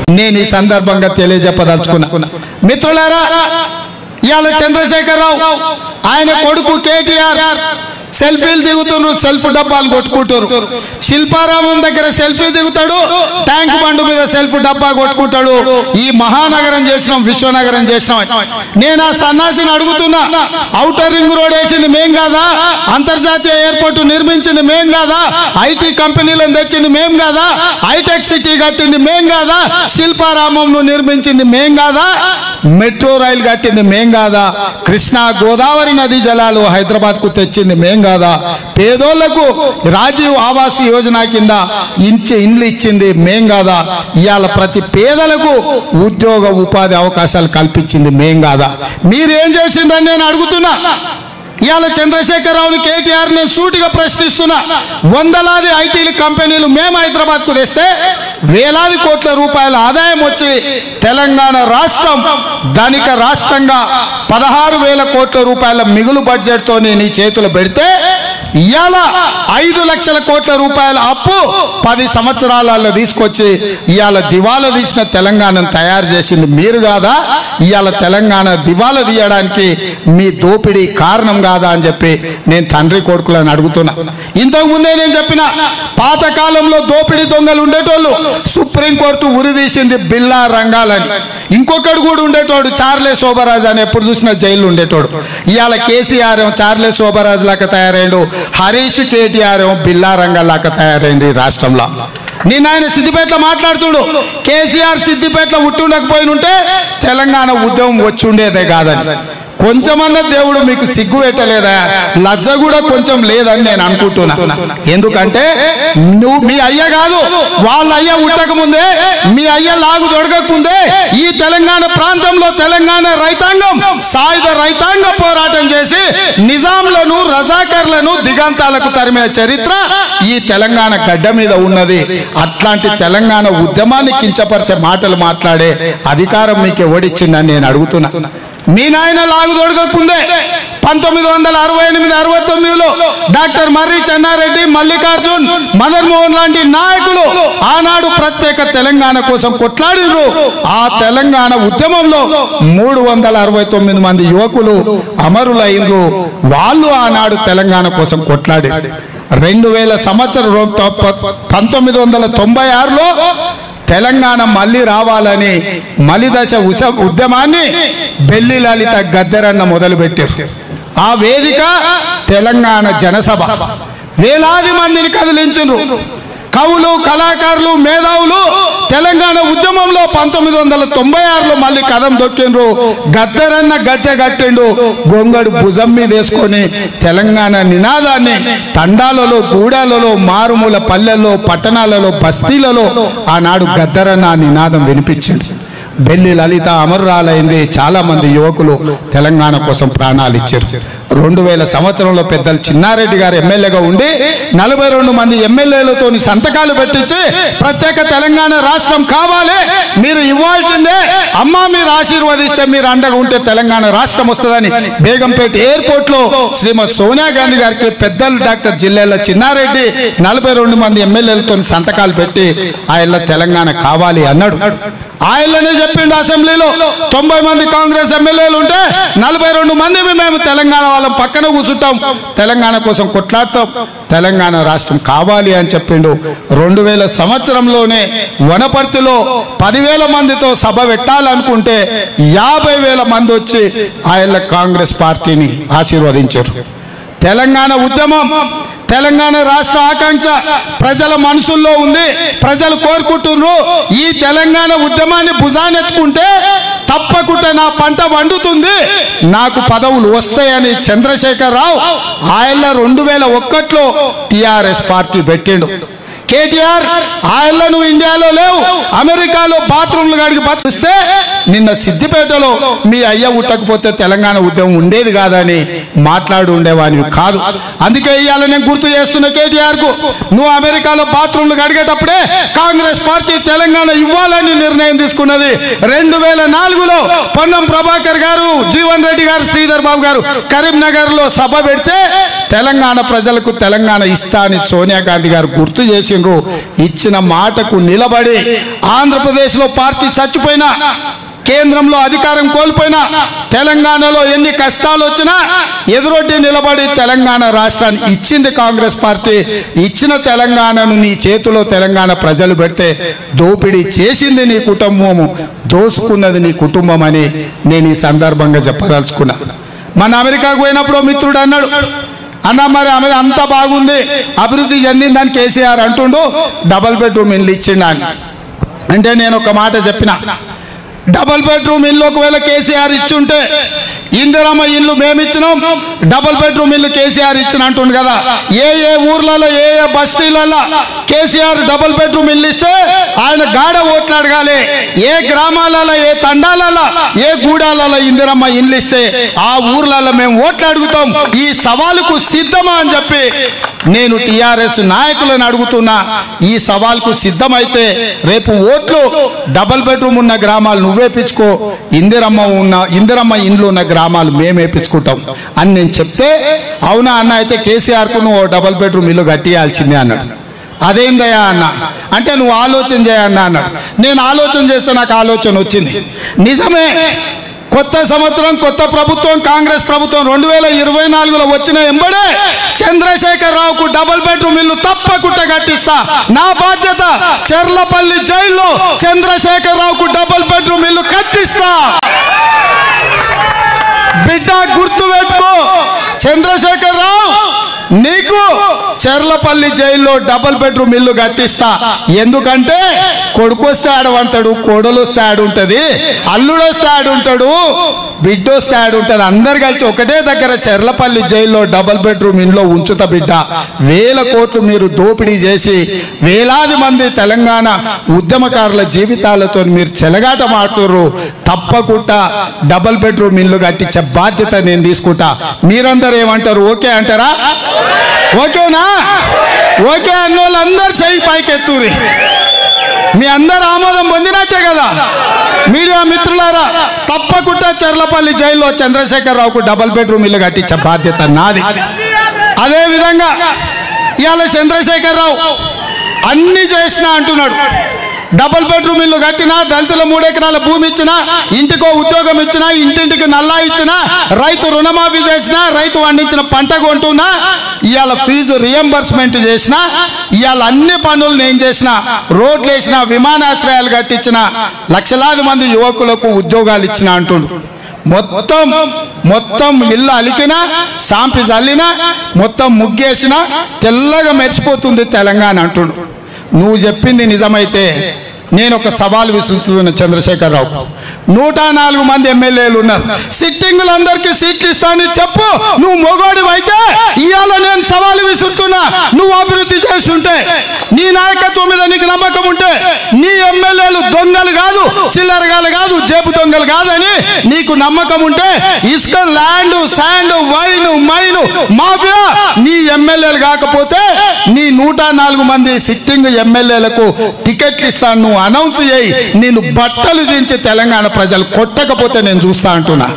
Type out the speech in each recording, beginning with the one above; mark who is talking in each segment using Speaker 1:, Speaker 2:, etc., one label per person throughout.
Speaker 1: నేను ఈ సందర్భంగా తెలియజెప్పదలుచుకున్నా మిత్రులారా ఇవాళ చంద్రశేఖరరావు ఆయన కొడుకు కేటీఆర్ సెల్ఫీలు దిగుతున్నారు సెల్ఫ్ డబ్బాలు కొట్టుకుంటారు శిల్పారామం దగ్గర సెల్ఫీ దిగుతాడు ట్యాంక్ బండు మీద సెల్ఫ్ డబ్బా కొట్టుకుంటాడు ఈ మహానగరం చేసినాం విశ్వనగరం చేసినాం నేను ఆ సన్నాసిని అడుగుతున్నా ఔటర్ రింగ్ రోడ్ వేసింది మేం కాదా అంతర్జాతీయ ఎయిర్పోర్ట్ నిర్మించింది మేం కాదా ఐటీ కంపెనీలను తెచ్చింది మేం కాదా హైటెక్ సిటీ కట్టింది మేం కాదా శిల్పారామం నిర్మించింది మేం కాదా మెట్రో రైలు కట్టింది మేం కాదా కృష్ణా గోదావరి నదీ జలాలు హైదరాబాద్ కు తెచ్చింది మేం కాదా పేదోళ్లకు రాజీవ్ ఆవాస్ యోజన కింద ఇంచి ఇండ్లు ఇచ్చింది మేం కాదా ఇవాళ ప్రతి పేదలకు ఉద్యోగ ఉపాధి అవకాశాలు కల్పించింది మేం కాదా మీరేం చేసిందని నేను అడుగుతున్నా ఇవాళ చంద్రశేఖరరావుని కేటీఆర్ నేను సూటిగా ప్రశ్నిస్తున్నా వందలాది ఐటీ కంపెనీలు మేము హైదరాబాద్ కు తెస్తే వేలాది కోట్ల రూపాయల ఆదాయం వచ్చి తెలంగాణ రాష్ట్రం ధనిక రాష్ట్రంగా పదహారు వేల కోట్ల రూపాయల మిగులు బడ్జెట్ తో నీ చేతులు పెడితే ఇవాళ ఐదు లక్షల కోట్ల రూపాయల అప్పు పది సంవత్సరాలలో తీసుకొచ్చి ఇవాళ దివాలా తీసిన తెలంగాణను తయారు చేసింది మీరు కాదా ఇవాళ తెలంగాణ దివాలా తీయడానికి మీ దోపిడీ కారణం కాదా అని చెప్పి నేను తండ్రి కొడుకులను అడుగుతున్నా ఇంతకు ముందే నేను చెప్పిన పాత కాలంలో దోపిడీ దొంగలు ఉండేటోళ్ళు సుప్రీంకోర్టు ఉరిదీసింది బిల్లా రంగాలని ఇంకొకడు కూడా ఉండేటోడు చార్లే శోభరాజ్ అని ఎప్పుడు చూసినా జైలు ఉండేటోడు ఇవాళ కేసీఆర్ ఏమో చార్లే శోభరాజ్ లాగా తయారైండు హరీష్ కేటీఆర్ ఏమో బిల్లా రంగాల్ లాగా తయారైంది ఈ రాష్ట్రంలో నేను ఆయన సిద్దిపేటలో మాట్లాడుతుడు కేసీఆర్ సిద్దిపేటలో ఉట్టుండకపోయి ఉంటే తెలంగాణ ఉద్యమం వచ్చి ఉండేదే కాదని కొంచెమన్నా దేవుడు మీకు సిగ్గు పెట్టలేదా లజ్జ కూడా కొంచెం లేదని నేను అనుకుంటున్నా ఎందుకంటే నువ్వు మీ అయ్య కాదు వాళ్ళ అయ్య ఉట్టక ముందే మీ అయ్య లాగు దొరకకుందే ఈ తెలంగాణ ప్రాంతంలో తెలంగాణ రైతాంగం సాయుధ రైతాంగ పోరాటం చేసి నిజాంలను రజాకర్లను దిగంతాలకు తరిమిన చరిత్ర ఈ తెలంగాణ గడ్డ మీద ఉన్నది అట్లాంటి తెలంగాణ ఉద్యమాన్ని కించపరిచే మాటలు మాట్లాడే అధికారం మీకు ఎవడిచ్చిందని నేను అడుగుతున్నా మీ నాయన లాగు దొరకకుందే పంతొమ్మిది వందల అరవై ఎనిమిది అరవై తొమ్మిదిలో డాక్టర్ మర్రి చెన్నారెడ్డి మల్లికార్జున్ మదన్ మోహన్ లాంటి నాయకులు ఆనాడు ప్రత్యేక తెలంగాణ కోసం కొట్లాడిరు ఆ తెలంగాణ ఉద్యమంలో మూడు వందల అరవై తొమ్మిది మంది యువకులు అమరులైనరు వాళ్ళు ఆనాడు తెలంగాణ కోసం కొట్లాడి రెండు వేల సంవత్సరం పంతొమ్మిది వందల తొంభై ఆరులో తెలంగాణ మళ్ళీ రావాలని మలిదశ ఉస ఉద్యమాన్ని బెల్లి లలిత గద్దెరన్న మొదలుపెట్టారు ఆ వేదిక తెలంగాణ జనసభ వేలాది మందిని కదిలించారు కవులు కళాకారులు మేధావులు తెలంగాణ ఉద్యమంలో పంతొమ్మిది వందల తొంభై ఆరులో మళ్ళీ కదం దొక్కిండ్రు గద్దరన్న గజ్జ కట్టిండు గొంగడు భుజం మీద వేసుకొని తెలంగాణ నినాదాన్ని తండాలలో గూడాలలో మారుమూల పల్లెల్లో పట్టణాలలో బస్తీలలో ఆనాడు గద్దరన్న ఆ నినాదం వినిపించింది బెల్లి లలిత అమరురాలైంది చాలా మంది యువకులు తెలంగాణ కోసం ప్రాణాలు ఇచ్చారు రెండు వేల సంవత్సరంలో పెద్దలు చిన్నారెడ్డి గారు ఎమ్మెల్యేగా ఉండి నలభై రెండు మంది ఎమ్మెల్యేలతో సంతకాలు పెట్టించి ప్రత్యేక తెలంగాణ రాష్ట్రం కావాలి మీరు ఇవ్వాల్సిందే అమ్మా మీరు ఆశీర్వదిస్తే మీరు అండగా ఉంటే తెలంగాణ రాష్ట్రం వస్తుందని బేగంపేట ఎయిర్పోర్ట్ లో శ్రీమతి సోనియా గాంధీ గారికి పెద్దలు డాక్టర్ జిల్లాల చిన్నారెడ్డి నలభై రెండు మంది ఎమ్మెల్యేలతో సంతకాలు పెట్టి ఆయన తెలంగాణ కావాలి అన్నాడు ఆయననే చెప్పిండు అసెంబ్లీలో తొంభై మంది కాంగ్రెస్ ఎమ్మెల్యేలు ఉంటే నలభై రెండు మంది మేము తెలంగాణ వాళ్ళం పక్కన కూర్చుంటాం తెలంగాణ కోసం కొట్లాడతాం తెలంగాణ రాష్ట్రం కావాలి అని చెప్పిండు రెండు వేల సంవత్సరంలోనే వనపర్తిలో పదివేల మందితో సభ పెట్టాలనుకుంటే యాభై వేల మంది వచ్చి ఆయన కాంగ్రెస్ పార్టీని ఆశీర్వదించారు తెలంగాణ ఉద్యమం తెలంగాణ రాష్ట్ర ఆకాంక్ష ప్రజల మనసుల్లో ఉంది ప్రజలు కోరుకుంటున్నారు ఈ తెలంగాణ ఉద్యమాన్ని భుజానెత్తుకుంటే తప్పకుండా నా పంట వండుతుంది నాకు పదవులు వస్తాయని చంద్రశేఖర్ రావు ఆయన రెండు వేల ఒక్కట్లో టిఆర్ఎస్ పార్టీ పెట్టిండు కేటీఆర్ ఆయన నువ్వు ఇండియాలో లేవు అమెరికాలో బాత్రూమ్లు గాడికి బతిస్తే నిన్న సిద్దిపేటలో మీ అయ్య ఉట్టకపోతే తెలంగాణ ఉద్యమం ఉండేది కాదని మాట్లాడు ఉండేవానివి కాదు అందుకే ఇవాళ నేను గుర్తు చేస్తున్న కేటీఆర్ కు నువ్వు అమెరికాలో బాత్రూమ్లు గడిగేటప్పుడే కాంగ్రెస్ పార్టీ తెలంగాణ ఇవ్వాలని నిర్ణయం తీసుకున్నది రెండు వేల నాలుగులో పొన్నం ప్రభాకర్ గారు జీవన్ రెడ్డి గారు శ్రీధర్ బాబు గారు కరీంనగర్ లో సభ పెడితే తెలంగాణ ప్రజలకు తెలంగాణ ఇస్తా అని సోనియా గాంధీ గారు గుర్తు చేసి చేసిండ్రు ఇచ్చిన మాటకు నిలబడి ఆంధ్రప్రదేశ్లో పార్టీ చచ్చిపోయినా కేంద్రంలో అధికారం కోల్పోయినా తెలంగాణలో ఎన్ని కష్టాలు వచ్చినా ఎదురొడ్డి నిలబడి తెలంగాణ రాష్ట్రాన్ని ఇచ్చింది కాంగ్రెస్ పార్టీ ఇచ్చిన తెలంగాణను నీ చేతిలో తెలంగాణ ప్రజలు పెడితే దోపిడీ చేసింది నీ కుటుంబము దోసుకున్నది నీ కుటుంబం అని నేను ఈ సందర్భంగా చెప్పదలుచుకున్నా మన అమెరికాకు పోయినప్పుడు ఓ మిత్రుడు అన్నాడు అన్న మరి ఆమె అంత బాగుంది అభివృద్ధి చెందిందని కేసీఆర్ అంటుండు డబల్ బెడ్రూమ్ ఇల్లు ఇచ్చిండు అని అంటే నేను ఒక మాట చెప్పిన డబల్ బెడ్రూమ్ ఇల్లు ఒకవేళ కేసీఆర్ ఇచ్చుంటే ఇందిరమ్మ ఇల్లు మేమిచ్చినాం డబల్ బెడ్రూమ్ ఇల్లు కేసీఆర్ ఇచ్చిన అంటుండు కదా ఏ ఏ ఊర్లలో ఏ ఏ బస్తీలలో కేసీఆర్ డబల్ బెడ్రూమ్ ఇల్లు ఇస్తే ఆయన గాఢ ఓట్లు అడగాలి ఏ గ్రామాలలో ఏ తండాలలో ఏ గూడాలలో ఇందిరమ్మ ఇల్లు ఇస్తే ఆ ఊర్లలో మేము ఓట్లు అడుగుతాం ఈ సవాలుకు సిద్ధమా అని చెప్పి నేను టిఆర్ఎస్ నాయకులను అడుగుతున్నా ఈ సవాల్కు సిద్ధమైతే రేపు ఓట్లు డబల్ బెడ్రూమ్ ఉన్న గ్రామాలు నువ్వే పిచ్చుకో ఇందిరమ్మ ఉన్న ఇందిరమ్మ ఇండ్లు ఉన్న గ్రామాలు మేము వేపించుకుంటాం అని నేను చెప్తే అవునా అన్న అయితే కేసీఆర్కు నువ్వు ఓ డబల్ బెడ్రూమ్ ఇల్లు కట్టియాల్సిందే అన్నాడు అదేందయ్యా అన్న అంటే నువ్వు ఆలోచన చేయన్నా అన్నాడు నేను ఆలోచన చేస్తే నాకు ఆలోచన వచ్చింది నిజమే కొత్త సంవత్సరం కొత్త ప్రభుత్వం కాంగ్రెస్ ప్రభుత్వం రెండు వేల ఇరవై నాలుగులో వచ్చిన ఎంబడే చంద్రశేఖర్ రావుకు డబుల్ బెడ్రూమ్ ఇల్లు తప్పకుండా కట్టిస్తా నా బాధ్యత చెర్లపల్లి జైల్లో చంద్రశేఖర్ రావుకు డబుల్ బెడ్రూమ్ ఇల్లు కట్టిస్తా బిడ్డ గుర్తు పెట్టుకో చంద్రశేఖర్ రావు నీకు చెర్లపల్లి జైల్లో డబుల్ బెడ్రూమ్ ఇల్లు కట్టిస్తా ఎందుకంటే కొడుకు వస్తే ఆడవంటాడు కోడలు వస్తే ఆడుంటది అల్లుడు వస్తే ఆడుంటాడు బిడ్డ వస్తే ఆడుంటది అందరు కలిసి ఒకటే దగ్గర చెర్లపల్లి జైల్లో డబుల్ బెడ్రూమ్ ఇంట్లో ఉంచుతా బిడ్డ వేల కోట్లు మీరు దోపిడీ చేసి వేలాది మంది తెలంగాణ ఉద్యమకారుల జీవితాలతో మీరు చెలగాట మాట్లారు తప్పకుండా డబుల్ బెడ్రూమ్ ఇల్లు కట్టించే బాధ్యత నేను తీసుకుంటా మీరందరూ ఏమంటారు ఓకే అంటారా ఓకేనా ఓకే అన్న వాళ్ళందరూ చెయ్యి పైకెత్తురి మీ అందరు ఆమోదం పొందినట్టే కదా మీడియా మిత్రులారా తప్పకుండా చెర్లపల్లి జైల్లో చంద్రశేఖర్ రావుకు డబుల్ బెడ్రూమ్ ఇల్లు కట్టించే బాధ్యత నాది అదే విధంగా ఇవాళ చంద్రశేఖర్ రావు అన్ని చేసిన అంటున్నాడు డబుల్ బెడ్రూమ్ ఇల్లు కట్టినా దళితుల మూడెకరాల భూమి ఇచ్చినా ఇంటికో ఉద్యోగం ఇచ్చినా ఇంటింటికి నల్లా ఇచ్చినా రైతు రుణమాఫీ చేసినా రైతు పండించిన పంట కొంటున్నా ఇవాళ ఫీజు రియంబర్స్మెంట్ చేసిన ఇవాళ అన్ని పనులు నేను చేసిన రోడ్లు వేసిన విమానాశ్రయాలు కట్టించిన లక్షలాది మంది యువకులకు ఉద్యోగాలు ఇచ్చిన అంటుండు మొత్తం మొత్తం ఇల్లు అలికినా సాంపి చల్లినా మొత్తం ముగ్గేసినా తెల్లగా మెరిసిపోతుంది తెలంగాణ అంటుండు నువ్వు చెప్పింది నిజమైతే నేను ఒక సవాల్ విసురుతున్న చంద్రశేఖరరావు నూట నాలుగు మంది ఎమ్మెల్యేలు ఉన్నారు సిట్టింగులందరికీ సీట్లు ఇస్తానని చెప్పు నువ్వు మొగోడి అయితే ఇవాళ నేను సవాలు విసురుతున్నా నువ్వు అభివృద్ధి చేసి ఉంటే నీ నాయకత్వం మీద నీకు నమ్మకం ఉంటే నీ ఎమ్మెల్యేలు దొంగలు కాదు చిల్లరగాలు కాదు జేబు దొంగలు కాదని నీకు నమ్మకం ఉంటే ఇసుక land sand wine mine mafia నీ ఎమ్మెల్యేలు కాకపోతే నీ నూట నాలుగు మంది సిట్టింగ్ ఎమ్మెల్యేలకు టికెట్లు ఇస్తాను నువ్వు అనౌన్స్ చేయి నేను బట్టలు దించి తెలంగాణ ప్రజలు కొట్టకపోతే నేను చూస్తా అంటున్నా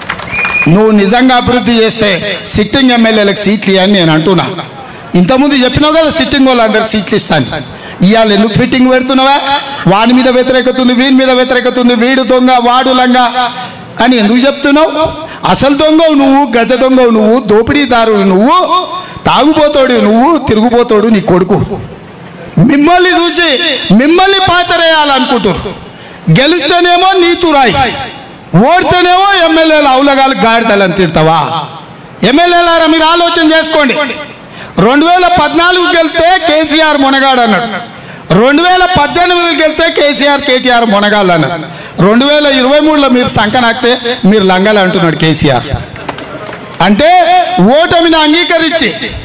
Speaker 1: నువ్వు నిజంగా అభివృద్ధి చేస్తే సిట్టింగ్ ఎమ్మెల్యేలకు సీట్లు ఇవ్వని నేను అంటున్నా ఇంతకుముందు చెప్పినావు కదా సిట్టింగ్ వాళ్ళందరికి సీట్లు ఇస్తాను ఇవాళ ఎందుకు ఫిట్టింగ్ పెడుతున్నావా వాడి మీద వ్యతిరేకత ఉంది వీని మీద వ్యతిరేకత ఉంది వీడు దొంగ వాడు లంగా అని ఎందుకు చెప్తున్నావు అసలు దొంగవు నువ్వు గజ దొంగవు నువ్వు దోపిడీదారు నువ్వు తాగుపోతాడు నువ్వు తిరుగుపోతాడు నీ కొడుకు మిమ్మల్ని చూసి మిమ్మల్ని పాతరేయాలనుకుంటారు గెలిస్తేనేమో నీతురాయి ఓడితేనేమో ఎమ్మెల్యేలు అవులగాలు గాడిదలని తిడతావా ఎమ్మెల్యేలారా మీరు ఆలోచన చేసుకోండి రెండు వేల పద్నాలుగు గెలితే కేసీఆర్ మునగాడు అన్నాడు రెండు వేల పద్దెనిమిది గెలితే కేసీఆర్ కేటీఆర్ మునగాళ్ళు అన్నాడు రెండు వేల ఇరవై మూడులో మీరు సంకనాక్తే మీరు లంగలు అంటున్నాడు కేసీఆర్ అంటే ఓటమిని అంగీకరించి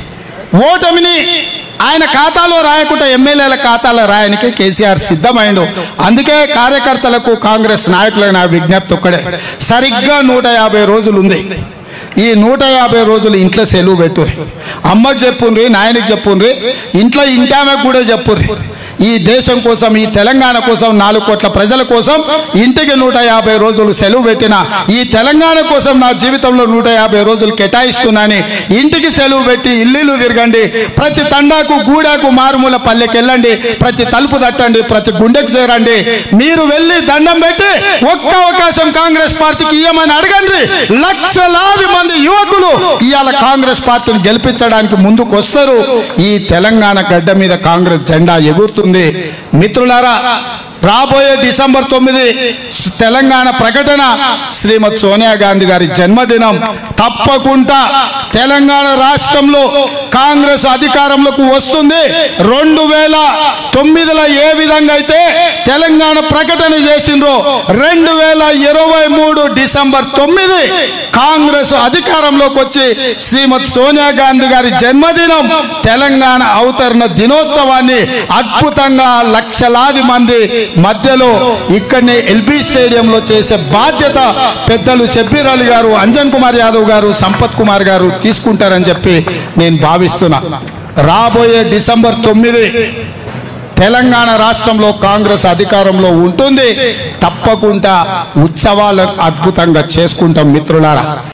Speaker 1: ఓటమిని ఆయన ఖాతాలో రాయకుండా ఎమ్మెల్యేల ఖాతాలో రాయడానికి కేసీఆర్ సిద్ధమైండు అందుకే కార్యకర్తలకు కాంగ్రెస్ నాయకులకు నా విజ్ఞప్తి ఒక్కడే సరిగ్గా నూట యాభై రోజులు ఉంది ఈ నూట యాభై రోజులు ఇంట్లో సెలవు పెట్టుర్రి అమ్మకి చెప్పుండ్రి నాయనకి చెప్పుండ్రి ఇంట్లో ఇంటామెకు కూడా చెప్పుర్రి ఈ దేశం కోసం ఈ తెలంగాణ కోసం నాలుగు కోట్ల ప్రజల కోసం ఇంటికి నూట యాభై రోజులు సెలవు పెట్టిన ఈ తెలంగాణ కోసం నా జీవితంలో నూట యాభై రోజులు కేటాయిస్తున్నానని ఇంటికి సెలవు పెట్టి ఇల్లు తిరగండి ప్రతి తండాకు గూడాకు మారుమూల పల్లెకి వెళ్ళండి ప్రతి తలుపు తట్టండి ప్రతి గుండెకు చేరండి మీరు వెళ్ళి దండం పెట్టి ఒక్క అవకాశం కాంగ్రెస్ పార్టీకి ఇవ్వమని అడగండి లక్షలాది మంది యువకులు ఇవాళ కాంగ్రెస్ పార్టీని గెలిపించడానికి ముందుకు వస్తారు ఈ తెలంగాణ గడ్డ మీద కాంగ్రెస్ జెండా ఎగురుతుంది మిత్రులారా రాబోయే డిసెంబర్ తొమ్మిది తెలంగాణ ప్రకటన శ్రీమతి సోనియా గాంధీ గారి జన్మదినం తప్పకుండా తెలంగాణ రాష్ట్రంలో కాంగ్రెస్ అధికారంలోకి వస్తుంది రెండు వేల తొమ్మిదిలో ఏ విధంగా అయితే తెలంగాణ ప్రకటన చేసిండ్రో రెండు వేల ఇరవై మూడు డిసెంబర్ తొమ్మిది కాంగ్రెస్ అధికారంలోకి వచ్చి శ్రీమతి సోనియా గాంధీ గారి జన్మదినం తెలంగాణ అవతరణ దినోత్సవాన్ని అద్భుతంగా లక్షలాది మంది మధ్యలో ఇక్కడనే ఎల్బీ స్టేడియంలో చేసే బాధ్యత పెద్దలు షబ్బీర్ అలీ గారు అంజన్ కుమార్ యాదవ్ గారు సంపత్ కుమార్ గారు తీసుకుంటారని చెప్పి నేను భావిస్తున్నా రాబోయే డిసెంబర్ తొమ్మిది తెలంగాణ రాష్ట్రంలో కాంగ్రెస్ అధికారంలో ఉంటుంది తప్పకుండా ఉత్సవాలను అద్భుతంగా చేసుకుంటాం మిత్రులారా